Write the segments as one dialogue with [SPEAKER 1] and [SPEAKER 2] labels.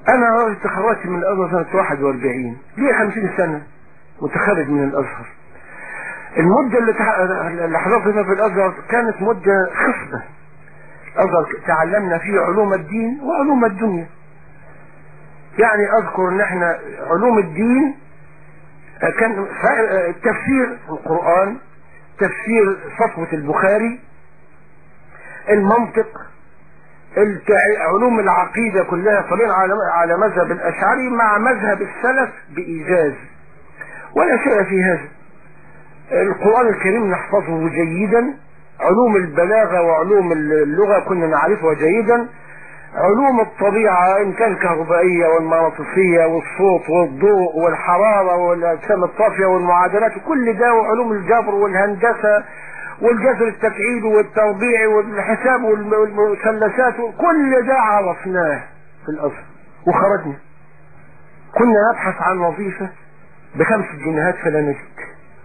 [SPEAKER 1] انا تخرجت من الازهر سنة 41 ليه 50 سنة متخرج من الازهر المدة اللي تح- اللي حضرت فيها في الازهر كانت مدة خصبة الازهر تعلمنا فيه علوم الدين وعلوم الدنيا يعني اذكر ان احنا علوم الدين آه، كان فا- آه، تفسير القرآن تفسير صفوة البخاري المنطق التع- علوم العقيدة كلها طالعين على على مذهب الأشعري مع مذهب السلف بإيجاز ولا شيء في هذا القرآن الكريم نحفظه جيدا علوم البلاغة وعلوم اللغة كنا نعرفها جيدا علوم الطبيعة إن كان كهربائية والمغناطيسية والصوت والضوء والحرارة والأجسام الطافية والمعادلات كل ده وعلوم الجبر والهندسة والجذر التفعيلي والتربيعي والحساب والم- والمثلثات كل ده عرفناه في الأصل وخرجنا كنا نبحث عن وظيفة بخمس جنيهات فلا نجد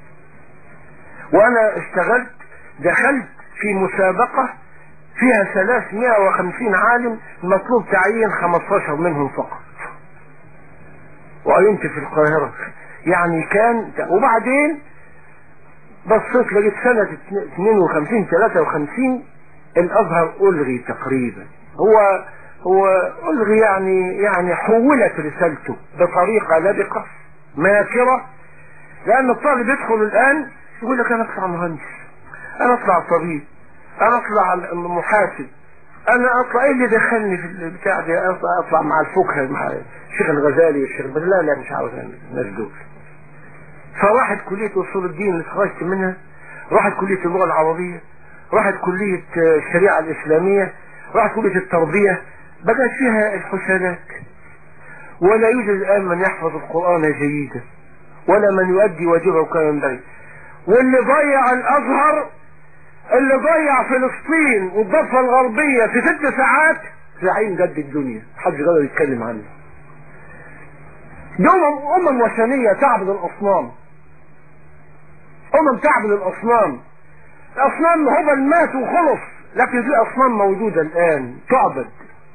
[SPEAKER 1] وانا اشتغلت دخلت في مسابقة فيها 350 عالم مطلوب تعيين 15 منهم فقط وعينت في القاهرة يعني كان وبعدين بصيت لقيت سنة 52 53 الازهر الغي تقريبا هو هو الغي يعني يعني حولت رسالته بطريقة لبقة ماكرة لان الطالب يدخل الان يقول لك انا اطلع مهندس انا اطلع طبيب انا اطلع محاسب انا اطلع ايه اللي دخلني في البتاع ده اطلع, أطلع مع الفقهاء مع الشيخ الغزالي والشيخ بس لا لا مش عاوز أنا الناس دول فراحت كلية اصول الدين اللي اتخرجت منها راحت كلية اللغة العربية راحت كلية آه، الشريعة الاسلامية راحت كلية التربية بقت فيها الحسنات ولا يوجد الان من يحفظ القرآن جيدا ولا من يؤدي واجبه كما ينبغي واللي ضيع الازهر اللي ضيع فلسطين والضفة الغربية في ست ساعات زعيم جد الدنيا محدش قادر يتكلم عنه دي امم امم وثنية تعبد الاصنام امم تعبد الاصنام الاصنام هبل مات وخلص لكن في اصنام موجودة الان تعبد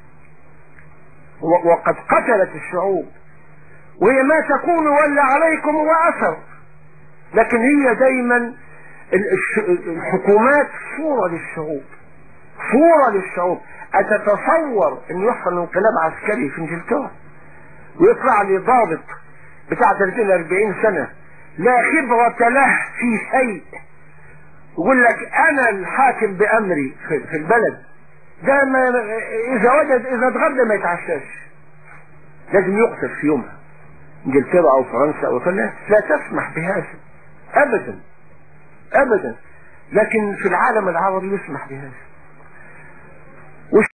[SPEAKER 1] و- وقد قتلت الشعوب وهي ما تكون ولا عليكم هو اثر لكن هي دايما ال- الش- الحكومات صورة للشعوب صورة للشعوب اتتصور ان يحصل انقلاب عسكري في انجلترا ويطلع لي ضابط بتاع 30 40 سنة لا خبرة له في شيء يقول لك انا الحاكم بامري في في البلد ده ما اذا وجد اذا اتغدى ما يتعشاش لازم يقتل في يومها انجلترا او فرنسا او فلا لا تسمح بهذا ابدا ابدا لكن في العالم العربي يسمح بهذا